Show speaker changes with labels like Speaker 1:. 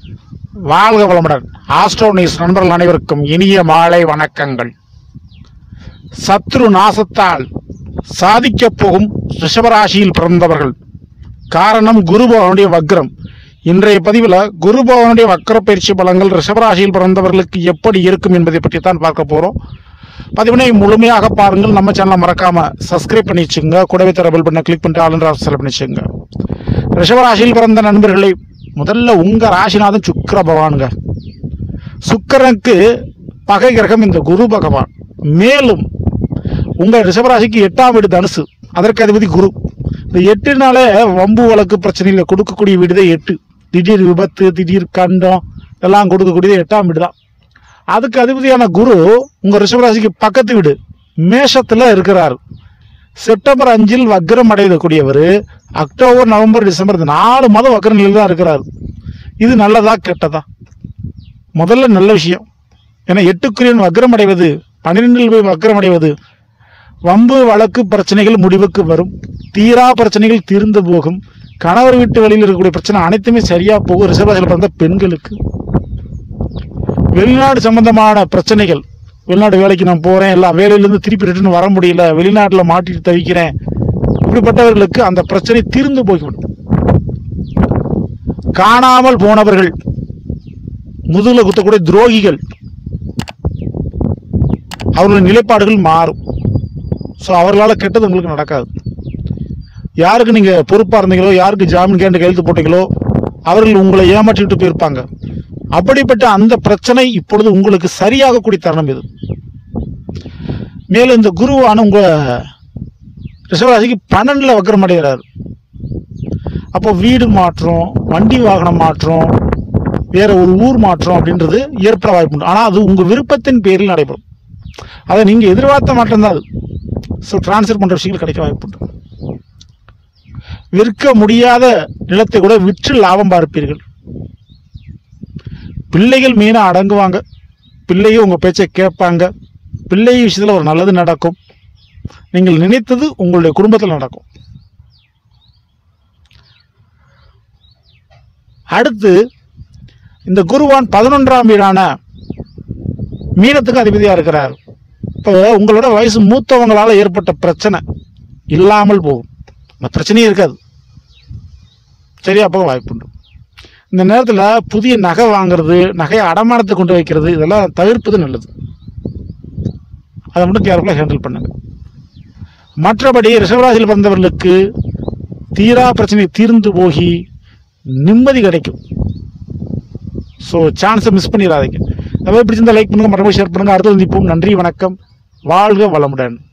Speaker 1: வாழ்க வளமுடன் astro news நண்பர்கள் அனைவருக்கும் இனிய மாலை வணக்கங்கள் சத்ரு நாசத்தால் சாதிக்கப் போகும் ரிஷபராசியில் பிறந்தவர்கள் காரணம் குரு பகவானுடைய வக்ரம் இன்றைய பதிவில் குரு பகவானுடைய வக்கர பயிற்சி பலங்கள் ரிஷபராசியில் பிறந்தவர்களுக்கு எப்படி இருக்கும் என்பதை பற்றி தான் பார்க்க போறோம் பதிவினை முழுமையாக பாருங்கள் நம்ம சேனலை மறக்காம சப்ஸ்கிரைப் பண்ணி வச்சுங்க கூடவே தர பெல் பண்ண கிளிக் பண்ணிட்டு ஆளுநர் ஆப்ஷன் பண்ணி வச்சுங்க ரிஷபராசியில் பிறந்த நண்பர்களை முதல்ல உங்க ராசிநாதன் சுக்கிர பகவானுங்க சுக்கிரனுக்கு பகை கிரகம் இந்த குரு பகவான் மேலும் உங்க ரிஷபராசிக்கு எட்டாம் வீடு தனுசு அதற்கு அதிபதி குரு இந்த எட்டுனாலே வம்பு வழக்கு பிரச்சனைகளை கொடுக்கக்கூடிய வீடு தான் எட்டு திடீர் விபத்து திடீர் கண்டம் எல்லாம் கொடுக்கக்கூடியது எட்டாம் வீடு தான் அதுக்கு அதிபதியான குரு உங்க ரிஷபராசிக்கு பக்கத்து வீடு மேஷத்துல இருக்கிறார் செப்டம்பர் அஞ்சில் வக்ரம் அடையக்கூடியவர் அக்டோபர் நவம்பர் டிசம்பர் இந்த நாலு மாதம் வக்ர நிலையில் தான் இருக்கிறார் இது நல்லதா கெட்டதா முதல்ல நல்ல விஷயம் ஏன்னா எட்டுக்குரியன் வக்ரம் அடைவது பன்னிரெண்டில் போய் வக்ரம் அடைவது வம்பு வழக்கு பிரச்சனைகள் முடிவுக்கு வரும் தீரா பிரச்சனைகள் தீர்ந்து போகும் கணவர் வீட்டு வழியில் இருக்கக்கூடிய பிரச்சனை அனைத்துமே சரியா போகும் ரிசர்வாசியில் பிறந்த பெண்களுக்கு வெளிநாடு சம்பந்தமான பிரச்சனைகள் வெளிநாடு வேலைக்கு நான் போறேன் எல்லாம் வேலையிலேருந்து திருப்பி ரிட்டர்ன் வர முடியல வெளிநாட்டில் மாட்டிட்டு தவிக்கிறேன் இப்படிப்பட்டவர்களுக்கு அந்த பிரச்சனை தீர்ந்து போய்விடும் காணாமல் போனவர்கள் முதுகுல குத்தக்கூடிய துரோகிகள் அவர்களுடைய நிலைப்பாடுகள் மாறும் ஸோ அவர்களால் கெட்டது உங்களுக்கு நடக்காது யாருக்கு நீங்க பொறுப்பா இருந்தீங்களோ யாருக்கு ஜாமீன் கேட்டு கையெழுத்து போட்டீங்களோ அவர்கள் உங்களை ஏமாற்றிட்டு போயிருப்பாங்க அப்படிப்பட்ட அந்த பிரச்சனை இப்பொழுது உங்களுக்கு சரியாகக்கூடிய தருணம் இது மேலும் இந்த குருவான உங்க ரிஷபராசிக்கு பன்னெண்டுல வக்கரம் அடைகிறார் அப்போ வீடு மாற்றம் வண்டி வாகனம் மாற்றம் வேற ஒரு ஊர் மாற்றம் அப்படின்றது ஏற்பட வாய்ப்பு உண்டு ஆனால் அது உங்க விருப்பத்தின் பேரில் நடைபெறும் அதை நீங்க எதிர்பார்த்த மாற்றம் தான் அது ஸோ டிரான்ஸ்ஃபர் பண்ற விஷயங்கள் கிடைக்க வாய்ப்பு உண்டு விற்க முடியாத நிலத்தை கூட விற்று லாபம் பார்ப்பீர்கள் பிள்ளைகள் மீனா அடங்குவாங்க பிள்ளையும் உங்க பேச்சை கேட்பாங்க பிள்ளை விஷயத்துல ஒரு நல்லது நடக்கும் நீங்கள் நினைத்தது உங்களுடைய குடும்பத்தில் நடக்கும் அடுத்து இந்த குருவான் பதினொன்றாம் வீடான மீனத்துக்கு அதிபதியா இருக்கிறார் இப்போ உங்களோட வயசு மூத்தவங்களால ஏற்பட்ட பிரச்சனை இல்லாமல் போகும் அந்த பிரச்சனையே இருக்காது சரியா போக வாய்ப்புண்டு இந்த நேரத்தில் புதிய நகை வாங்குறது நகையை அடமானத்தை கொண்டு வைக்கிறது இதெல்லாம் தவிர்ப்பது நல்லது அதை மட்டும் கேர்ஃபுல்லாக ஹேண்டில் பண்ணுங்க மற்றபடி ரிஷபராசியில் பிறந்தவர்களுக்கு தீரா பிரச்சனை தீர்ந்து போகி நிம்மதி கிடைக்கும் ஸோ சான்ஸை மிஸ் பண்ணிடாதீங்க இந்த மாதிரி பிடிச்சிருந்தா லைக் பண்ணுங்க மற்றபடி ஷேர் பண்ணுங்க அடுத்து சந்திப்போம் நன்றி வணக்கம் வாழ்க வளமுடன்